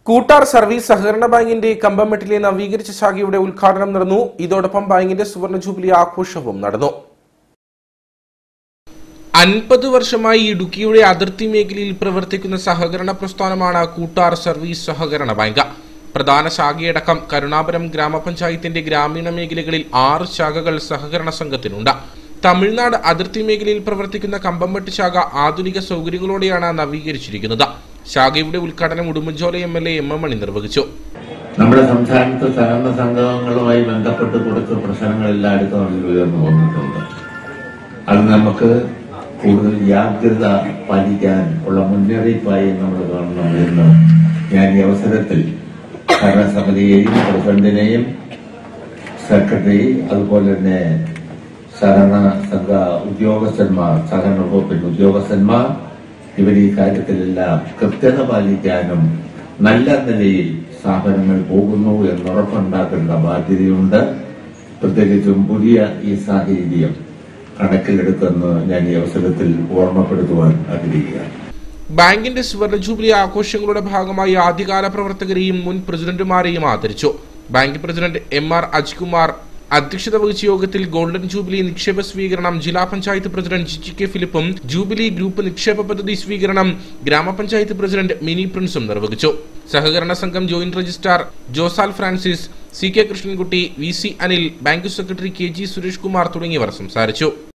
Koottar service സഹകരണ ബാങ്കിന്റെ കമ്പംമെട്ടിലെ നവീകരിച്ച ശാഖയുടെ ഉദ്ഘാടനം നടന്നു ഇതോടൊപ്പം ബാങ്കിന്റെ സുവർണ ജൂബിലി ആഘോഷവും നടന്നു അൻപത് വർഷമായി ഇടുക്കിയുടെ അതിർത്തി മേഖലയിൽ പ്രവർത്തിക്കുന്ന സഹകരണ പ്രസ്ഥാനമാണ് കൂട്ടാർ സർവീസ് സഹകരണ ബാങ്ക് പ്രധാന ശാഖയടക്കം കരുണാപുരം ഗ്രാമപഞ്ചായത്തിന്റെ ഗ്രാമീണ മേഖലകളിൽ ആറ് ശാഖകൾ സഹകരണ സംഘത്തിനുണ്ട് തമിഴ്നാട് അതിർത്തി മേഖലയിൽ പ്രവർത്തിക്കുന്ന കമ്പംമെട്ട് ശാഖ ആധുനിക സൗകര്യങ്ങളോടെയാണ് നവീകരിച്ചിരിക്കുന്നത് ശാഖയുടെ ഉദ്ഘാടനം Udumbanchola M L A M M Mani നിർവഹിച്ചു നമ്മുടെ സംസ്ഥാനത്ത് സഹകരണ സംഘങ്ങളുമായി ബന്ധപ്പെട്ട് കുറച്ച് പ്രശ്നങ്ങൾ എല്ലായിടത്തും അതിൽ ഉയർന്നു വന്നിട്ടുണ്ട് അത് നമുക്ക് കൂടുതൽ ജാഗ്രത പാലിക്കാൻ ഉള്ള മുന്നറിയിപ്പായി നമ്മൾ കാണണം എന്ന് ഞാൻ ഈ അവസരത്തിൽ ഭരണസമിതിയെയും പ്രസിഡന്റിനെയും സെക്രട്ടറി അതുപോലെ തന്നെ സഹകരണ സംഘ ഉദ്യോഗസ്ഥന്മാർ സഹകരണ വകുപ്പിന്റെ ഉദ്യോഗസ്ഥന്മാർ ഇവർ ഈ കാര്യത്തിലെല്ലാം കൃത്യത പാലിക്കാനും നല്ല നിലയിൽ സ്ഥാപനങ്ങൾ പോകുന്നു എന്നുറപ്പുണ്ടാക്കേണ്ട ബാധ്യതയുണ്ട് പ്രത്യേകിച്ചും പുതിയ ഈ സാഹചര്യം കണക്കിലെടുത്തെന്ന് ഞാൻ ഈ അവസരത്തിൽ ഓർമ്മപ്പെടുത്തുവാൻ ആഗ്രഹിക്കുകയാണ് ബാങ്കിന്റെ സുവർണ ജൂബിലി ആഘോഷങ്ങളുടെ ഭാഗമായി ആദ്യകാല പ്രവർത്തകരെയും മുൻ പ്രസിഡന്റുമാരെയും ആദരിച്ചു bank president M R Ajkumar അധ്യക്ഷത വഹിച്ച യോഗത്തിൽ ഗോൾഡൻ ജൂബിലി നിക്ഷേപ സ്വീകരണം ജില്ലാ പഞ്ചായത്ത് പ്രസിഡന്റ് ജിജി കെ ഫിലിപ്പും ജൂബിലി ഗ്രൂപ്പ് നിക്ഷേപ പദ്ധതി സ്വീകരണം ഗ്രാമപഞ്ചായത്ത് പ്രസിഡന്റ് മിനി പ്രിൻസും നിർവഹിച്ചു സഹകരണ സംഘം joint registrar Josal Francis C K Krishnankutty V C Anil bank secretary K G Suresh Kumar തുടങ്ങിയവർ സംസാരിച്ചു